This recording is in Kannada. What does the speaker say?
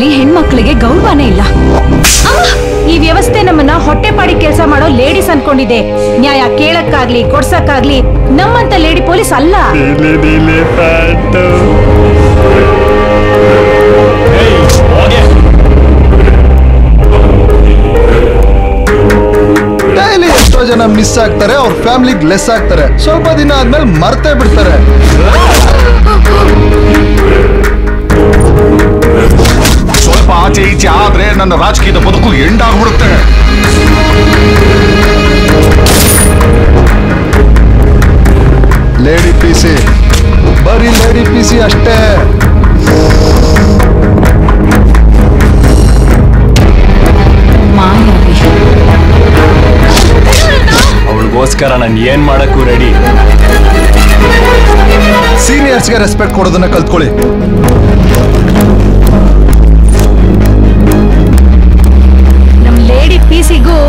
ಸಮಾಜದಲ್ಲಿ ಹೆಣ್ಮಕ್ಳಿಗೆ ಗೌರವನೇ ಇಲ್ಲ ಈ ವ್ಯವಸ್ಥೆ ನಮ್ಮನ್ನ ಹೊಟ್ಟೆಪಾಡಿ ಕೆಲಸ ಮಾಡೋ ಲೇಡೀಸ್ ಅನ್ಕೊಂಡಿದೆ ನ್ಯಾಯ ಕೇಳಕ್ಕಾಗ್ಲಿ ಕೊಡ್ಸಕ್ಕಾಗ್ಲಿ ನಮ್ಮಂತ ಲೇಡಿ ಪೊಲೀಸ್ ಅಲ್ಲ ಡೈಲಿ ಎಷ್ಟೋ ಜನ ಮಿಸ್ ಆಗ್ತಾರೆ ಅವ್ರ ಫ್ಯಾಮಿಲಿಗೆ ಲೆಸ್ ಆಗ್ತಾರೆ ಸ್ವಲ್ಪ ದಿನ ಆದ್ಮೇಲೆ ಮರ್ತೇ ಬಿಡ್ತಾರೆ ಸ್ವಲ್ಪ ಆಚೆ ಈಚೆ ಆದ್ರೆ ನನ್ನ ರಾಜಕೀಯದ ಬದುಕು ಎಂಡಾಗ್ಬಿಡುತ್ತೆ ಲೇಡಿ ಪಿ ಸಿ ಬರೀ ಲೇಡಿ ಪಿ ಸಿ ಅಷ್ಟೇ ಅವಳಿಗೋಸ್ಕರ ನಾನು ಏನ್ ಮಾಡಕ್ಕೂ ರೆಡಿ ಸೀನಿಯರ್ಸ್ಗೆ ರೆಸ್ಪೆಕ್ಟ್ ಕೊಡೋದನ್ನ ಕಲ್ತ್ಕೊಳ್ಳಿ ನಮ್ ಲೇಡಿ ಪೀಸಿಗೂ